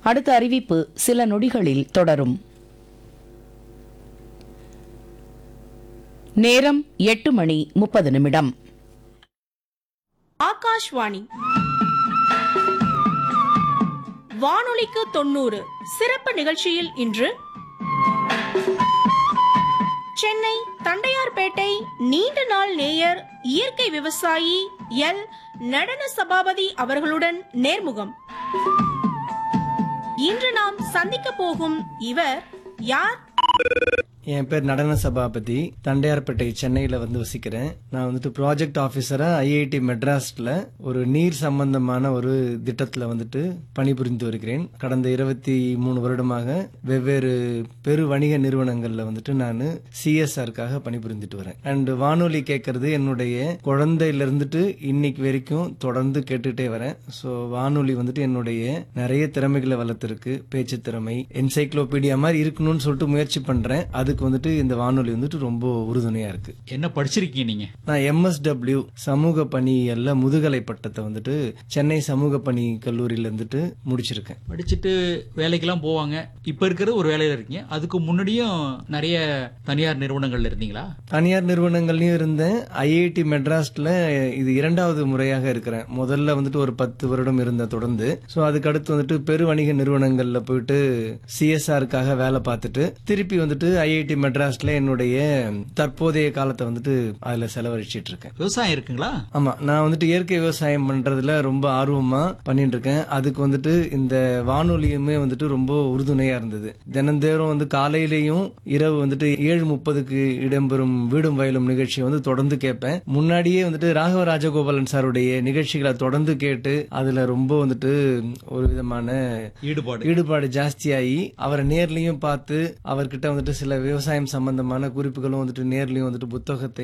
அடுத்த அறிவிப்பு சில நொடிகளில் தொடரும் நேரம் எட்டு மணி முப்பது நிமிடம் ஆகாஷ்வாணி வானொலிக்கு தொண்ணூறு சிறப்பு நிகழ்ச்சியில் இன்று சென்னை தண்டையார்பேட்டை நீண்ட நாள் நேயர் இயற்கை விவசாயி எல் நடன சபாபதி அவர்களுடன் நேர்முகம் இன்று நாம் சந்திக்க போகும் இவர் யார் என் பேர் நடன சபாபதி தண்டையார்பேட்டை சென்னையில வந்து வசிக்கிறேன் நான் வந்துட்டு ப்ராஜெக்ட் ஆபீசரா ஐஐடி மெட்ராஸ்ல ஒரு நீர் சம்பந்தமான ஒரு திட்டத்துல வந்துட்டு பணிபுரிந்து வருகிறேன் கடந்த இருபத்தி மூணு வருடமாக வெவ்வேறு பெரு வணிக நிறுவனங்கள்ல வந்துட்டு நான் சிஎஸ்ஆருக்காக பணிபுரிந்துட்டு வரேன் அண்ட் வானொலி கேட்கறது என்னுடைய குழந்தையில இருந்துட்டு இன்னைக்கு வரைக்கும் தொடர்ந்து கேட்டுட்டே வரேன் ஸோ வானொலி வந்துட்டு என்னுடைய நிறைய திறமைகளை வளர்த்துருக்கு பேச்சு திறமை என்சைக்ளோபீடியா மாதிரி இருக்கணும்னு சொல்லிட்டு முயற்சி பண்றேன் அதுக்கு வந்துட்டு இந்த வானொலி வந்துட்டு ரொம்ப உறுதுணையா இருக்கு என்ன படிச்சிருக்கீங்க நீங்க நான் எம்எஸ்டபிள்யூ சமூக பணியல்ல முதுகலை பட்டத்தை வந்துட்டு சென்னை சமூக பணி கல்லூரியில இருந்துட்டு முடிச்சிருக்கேன் படிச்சுட்டு வேலைக்கெல்லாம் போவாங்க இப்ப இருக்கிறது ஒரு வேலையில இருக்கீங்க அதுக்கு முன்னாடியும் நிறைய தனியார் நிறுவனங்கள்ல இருந்தீங்களா தனியார் நிறுவனங்கள்லயும் இருந்தேன் ஐஐடி மெட்ராஸ்ல இது இரண்டாவது முறையாக இருக்கிறேன் முதல்ல வந்துட்டு ஒரு பத்து வருடம் இருந்த தொடர்ந்து ஸோ அதுக்கு அடுத்து வந்துட்டு பெரு வணிக நிறுவனங்கள்ல போயிட்டு சிஎஸ்ஆருக்காக வேலை பார்த்துட்டு திருப்பி வந்துட்டு ஐஐடி மெட்ராஸ்ல என்னுடைய தற்போதைய காலத்தை வந்துட்டு அதுல செலவழிச்சிட்டு இருக்கேன் விவசாயம் இருக்குங்களா ஆமா நான் வந்துட்டு இயற்கை விவசாயம் பண்றதுல ரொம்ப ஆர்வமா பண்ணிட்டு இருக்கேன் அதுக்கு வந்துட்டு இந்த வானொலியுமே வந்துட்டு ரொம்ப உறுதுணையா இருந்தது தினந்தோறும் வந்து காலையிலயும் இரவு வந்துட்டு ஏழு முப்பதுக்கு இடம்பெறும் வீடும் வயலும் நிகழ்ச்சியை வந்து தொடர்ந்து கேட்பேன் முன்னாடியே வந்துட்டு ராகவ ராஜகோபாலன் சாருடைய நிகழ்ச்சிகளை தொடர்ந்து கேட்டு அதுல ரொம்ப வந்துட்டு ஒரு விதமான ஈடுபாடு ஈடுபாடு ஜாஸ்தியாகி அவரை நேர்லயும் பார்த்து அவர்கிட்ட வந்துட்டு சில விவசாயம் சம்பந்தமான குறிப்புகளும் வந்துட்டு நேர்லயும் வந்துட்டு புத்தகத்தை